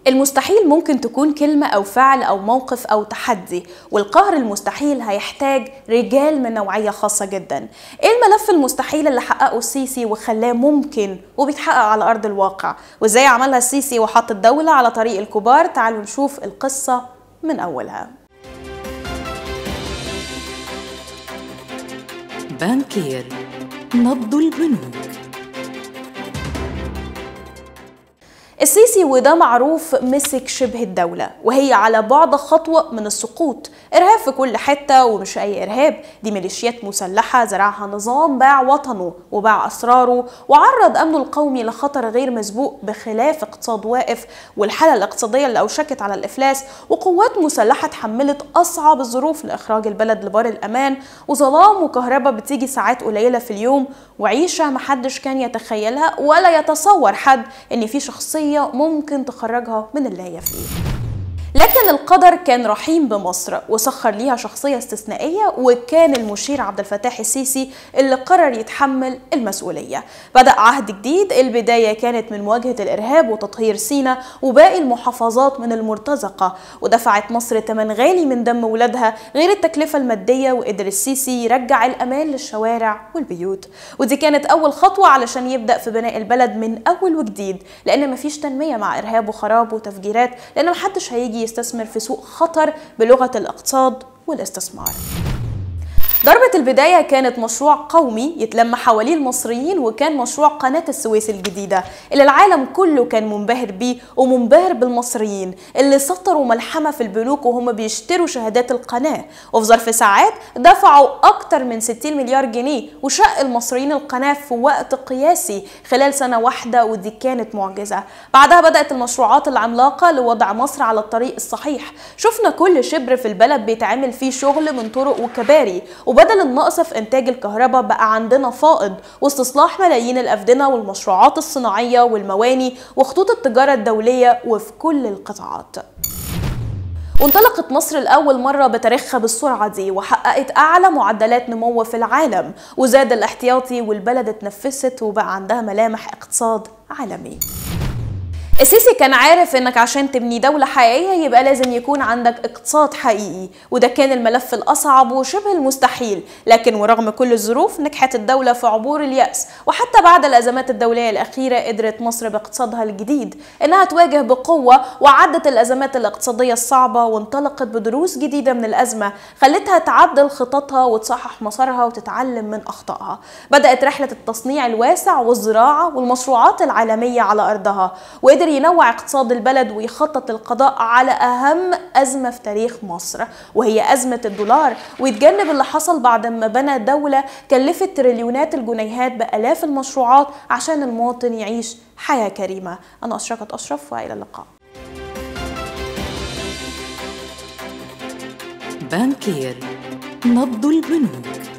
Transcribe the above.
المستحيل ممكن تكون كلمة أو فعل أو موقف أو تحدي والقهر المستحيل هيحتاج رجال من نوعية خاصة جدا إيه الملف المستحيل اللي حققه السيسي وخلاه ممكن وبيتحقق على أرض الواقع وإزاي عملها السيسي وحط الدولة على طريق الكبار تعالوا نشوف القصة من أولها بانكير نبض البنوك السيسي وده معروف مسك شبه الدولة وهي على بعد خطوة من السقوط إرهاب في كل حتة ومش أي إرهاب دي ميليشيات مسلحة زرعها نظام باع وطنه وباع أسراره وعرض أمنه القومي لخطر غير مسبوق بخلاف اقتصاد واقف والحالة الاقتصادية اللي أوشكت على الإفلاس وقوات مسلحة تحملت أصعب الظروف لإخراج البلد لبار الأمان وظلام وكهرباء بتيجي ساعات قليلة في اليوم وعيشة محدش كان يتخيلها ولا يتصور حد إن في شخصية ممكن تخرجها من اللي هي فيه لكن القدر كان رحيم بمصر وسخر ليها شخصية استثنائية وكان المشير عبد الفتاح السيسي اللي قرر يتحمل المسؤولية بدأ عهد جديد البداية كانت من مواجهة الإرهاب وتطهير سينا وباقي المحافظات من المرتزقة ودفعت مصر تمن غالي من دم ولادها غير التكلفة المادية وقدر السيسي يرجع الأمان للشوارع والبيوت ودي كانت أول خطوة علشان يبدأ في بناء البلد من أول وجديد لأن مفيش تنمية مع إرهاب وخراب وتفجيرات لأن محدش هيجي يستثمر في سوق خطر بلغة الاقتصاد والاستثمار ضربة البداية كانت مشروع قومي يتلم حواليه المصريين وكان مشروع قناة السويس الجديدة اللي العالم كله كان منبهر بيه ومنبهر بالمصريين اللي سطروا ملحمة في البنوك وهم بيشتروا شهادات القناة وفي ظرف ساعات دفعوا أكتر من 60 مليار جنيه وشق المصريين القناة في وقت قياسي خلال سنة واحدة ودي كانت معجزة بعدها بدأت المشروعات العملاقة لوضع مصر على الطريق الصحيح شفنا كل شبر في البلد بيتعمل فيه شغل من طرق وكباري وبدل النقص في انتاج الكهرباء بقى عندنا فائض واستصلاح ملايين الافدنه والمشروعات الصناعيه والمواني وخطوط التجاره الدوليه وفي كل القطاعات وانطلقت مصر لأول مرة بتاريخها بالسرعة دي وحققت أعلى معدلات نمو في العالم وزاد الاحتياطي والبلد اتنفست وبقى عندها ملامح اقتصاد عالمي السيسي كان عارف انك عشان تبني دولة حقيقية يبقى لازم يكون عندك اقتصاد حقيقي وده كان الملف الأصعب وشبه المستحيل لكن ورغم كل الظروف نجحت الدولة في عبور اليأس وحتى بعد الأزمات الدولية الأخيرة قدرت مصر باقتصادها الجديد إنها تواجه بقوة وعدت الأزمات الاقتصادية الصعبة وانطلقت بدروس جديدة من الأزمة خلتها تعدل خططها وتصحح مسارها وتتعلم من أخطائها بدأت رحلة التصنيع الواسع والزراعة والمشروعات العالمية على أرضها وقدر قدر ينوع اقتصاد البلد ويخطط للقضاء على أهم أزمة في تاريخ مصر وهي أزمة الدولار ويتجنب اللي حصل بعد ما بنى دولة كلفت تريليونات الجنيهات بآلاف المشروعات عشان المواطن يعيش حياة كريمة أنا أشرقت أشرف وإلى اللقاء بانكير نبض البنوك